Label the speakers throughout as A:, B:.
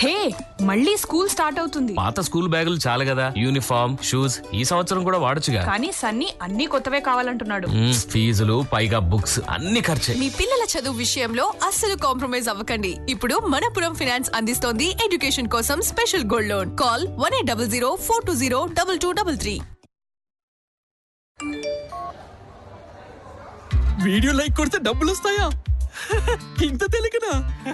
A: హే మళ్ళీ school start అవుతుంది
B: పాత స్కూల్ బ్యాగులు చాలు కదా యూనిఫామ్ షూస్ ఈ సంవత్సరం కూడా వాడొచ్చుగా
A: కానీ సన్నీ అన్ని కొత్తవే కావాలంటున్నాడు
B: మ్మ్, ఫీజులు పైగా బుక్స్ అన్ని ఖర్చే
C: మీ పిల్లల చదువు విషయంలో అస్సలు కాంప్రమైజ్ అవ్వకండి ఇప్పుడు మనపురం ఫినాన్స్ అందిస్తోంది ఎడ్యుకేషన్ కోసం special gold loan call one eight double zero four two zero double two double three
D: video like కొడితే డబ్బులు వస్తాయా ఇంత తెలియకనా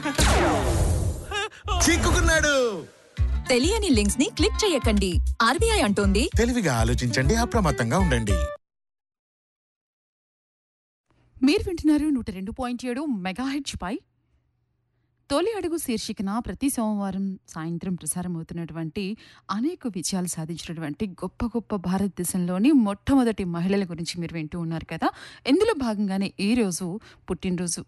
E: చిక్కుకున్నాడు
F: తెలియని లింక్స్ ని క్లిక్ చేయకండి ఆర్బీఐ అంటోంది
E: తెలివిగా ఆలోచించండి అప్రమత్తంగా ఉండండి
G: మీరు వింటున్నారు నూట రెండు పాయింట్ ఏడు మెగాహెచ్ పై తొలి అడుగు శీర్షికన ప్రతి సోమవారం సాయంత్రం ప్రసారం అవుతున్నటువంటి అనేక విజయాలు సాధించినటువంటి గొప్ప గొప్ప భారతదేశంలోని మొట్టమొదటి మహిళల గురించి మీరు వింటూ ఉన్నారు కదా ఇందులో భాగంగానే ఈరోజు పుట్టినరోజు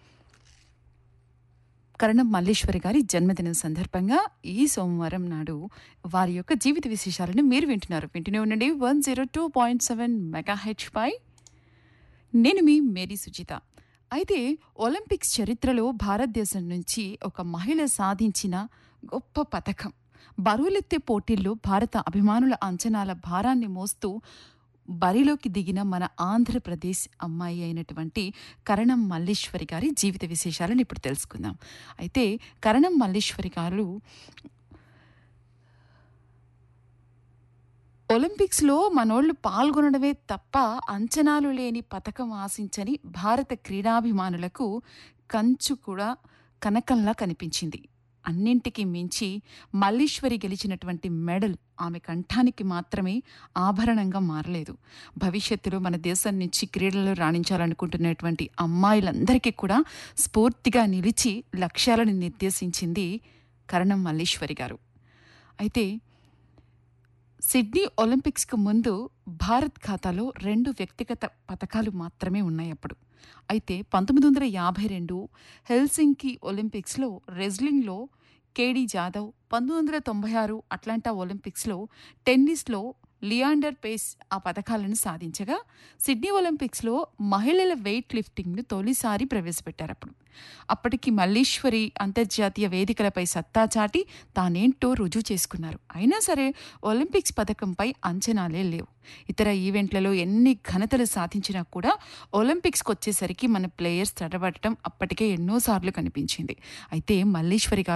G: కరణం మల్లేశ్వరి గారి జన్మదినం సందర్భంగా ఈ సోమవారం నాడు వారి యొక్క జీవిత విశేషాలను మీరు వింటున్నారు వింటూనే ఉండండి one zero two point seven mega హెచ్ పై నేను మీ మేరీ సుచిత అయితే ఒలింపిక్స్ చరిత్రలో భారతదేశం నుంచి ఒక మహిళ సాధించిన గొప్ప పథకం బరువులెత్తే పోటీల్లో భారత అభిమానుల అంచనాల భారాన్ని మోస్తూ బరిలోకి దిగిన మన ఆంధ్రప్రదేశ్ అమ్మాయి అయినటువంటి కరణం మల్లీశ్వరి గారి జీవిత విశేషాలను ఇప్పుడు తెలుసుకుందాం అయితే కరణం మల్లీశ్వరి గారు ఒలింపిక్స్లో మనోళ్ళు పాల్గొనడమే తప్ప అంచనాలు లేని పథకం ఆశించని భారత క్రీడాభిమానులకు కంచు కూడా కనకంలా కనిపించింది అన్నింటికీ మించి మల్లీశ్వరి గెలిచినటువంటి మెడల్ ఆమె కంఠానికి మాత్రమే ఆభరణంగా మారలేదు భవిష్యత్తులో మన దేశం నుంచి క్రీడల్లో రాణించాలనుకుంటున్నటువంటి అమ్మాయిలందరికీ కూడా స్ఫూర్తిగా నిలిచి లక్ష్యాలను నిర్దేశించింది కరణం మల్లీశ్వరి గారు అయితే సిడ్నీ ఒలింపిక్స్కు ముందు భారత్ ఖాతాలో రెండు వ్యక్తిగత పథకాలు మాత్రమే ఉన్నాయి అప్పుడు అయితే పంతొమ్మిది వందల యాభై రెండు హెల్సింకి ఒలింపిక్స్లో రెజ్లింగ్లో కేడీ జాదవ్ పంతొమ్మిది వందల తొంభై ఆరు అట్లాంటా ఒలింపిక్స్లో టెన్నిస్లో లియాండర్ పేస్ ఆ పథకాలను సాధించగా సిడ్నీ ఒలింపిక్స్లో మహిళల వెయిట్ లిఫ్టింగ్ను తొలిసారి ప్రవేశపెట్టారు అప్పుడు అప్పటికి మల్లీశ్వరి అంతర్జాతీయ వేదికలపై సత్తా చాటి తానేంటో రుజువు చేసుకున్నారు అయినా సరే ఒలింపిక్స్ పథకంపై అంచనాలే లేవు ఇతర ఈవెంట్లలో ఎన్ని ఘనతలు సాధించినా కూడా ఒలింపిక్స్కి వచ్చేసరికి మన ప్లేయర్స్ తడబడటం అప్పటికే ఎన్నోసార్లు కనిపించింది అయితే మల్లీశ్వరి గారు